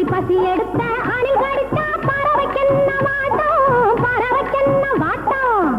பசி எடுத்த அணில் கடிச்சா பறவைக்கென்ன வாட்டம் பறவைக்கென்ன வாட்டம்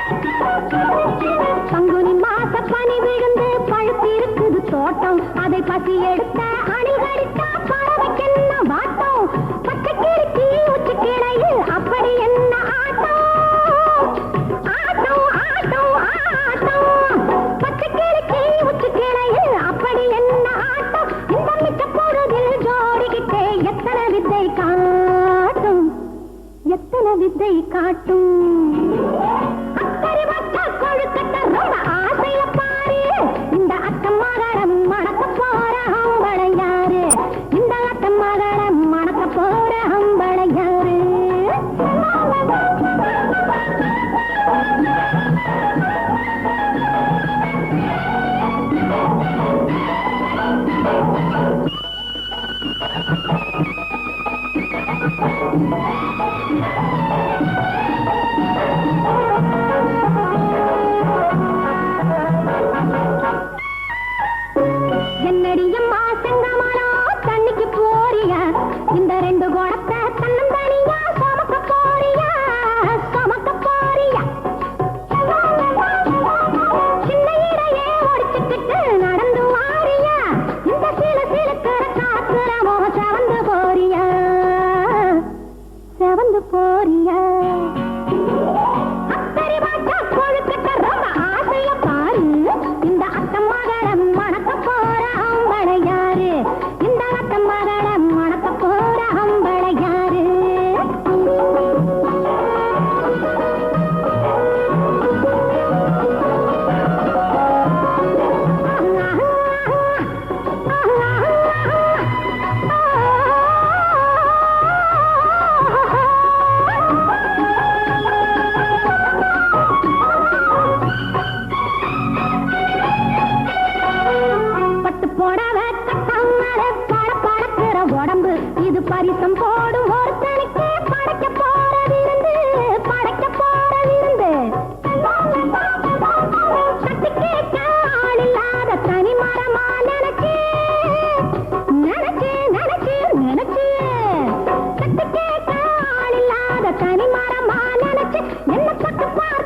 பங்குனி மாச பனி விழுந்து பழுத்திருக்குது தோட்டம் அதை பசி எடுத்த அணில் கடிச்சா பறவைக்கென்ன வாட்டம் பச்சை கிறுக்கி உச்சி கிளையில் அப்படி என்ன ஆட்டம் ஆட்டம் ஆட்டம் ஆட்டம் பச்சை கிறுக்கி உச்சி கிளையில் அப்படி என்ன ஆட்டம் இந்த மிச்ச பொழுதில் ஜோடிக்கிட்டே எத்தனை வித்தை காட்டும் எத்தனை வித்தை காட்டும் அக்கறை வச்ச கொழுக்கட்டை ரொம்ப ஆசைய பாரு இந்த அக்கம் மகரம் மணக்க போற அம்பளை யாரு இந்த அக்கம் மகரம் மணக்க போற அம்பளை யாரு என்னடியம்மா செங்கமலா தண்ணிக்கு போறியா இந்த ரெண்டு குடத்தை தன்னந்தனியா சுமக்க போறியா சுமக்க போறியா சின்ன இடையே ஒடிச்சுக்கிட்டு நடந்து வாரியா இந்த சில சிலுக்கிற காத்துற மோக செவந்து போறியா செவந்து போறியா அக்கறை வாட்டா கொழுக்கட்டை ரொம்ப ஆசைய பாரு இந்த அக்கம் மகளம் மணக்க போற அம்பளை யாரு இந்த அக்கம் மகளம் மணக்க போற அம்பளை யாரு பட்டு புடவை கட்டமர பட படக்கிற உடம்பு இது பரிசம் போடும் ஒருத்தனுக்கு படைக்க போற விருந்து படைக்க போற விருந்து சத்து கேட்க ஆள் இல்லாத தனி மரமா நினைச்சு நினைச்சு நினைச்சு நினைச்சு சத்து கேட்க ஆள் இல்லாத தனி மரமா நினைச்சு என்ன பட்டு பாரு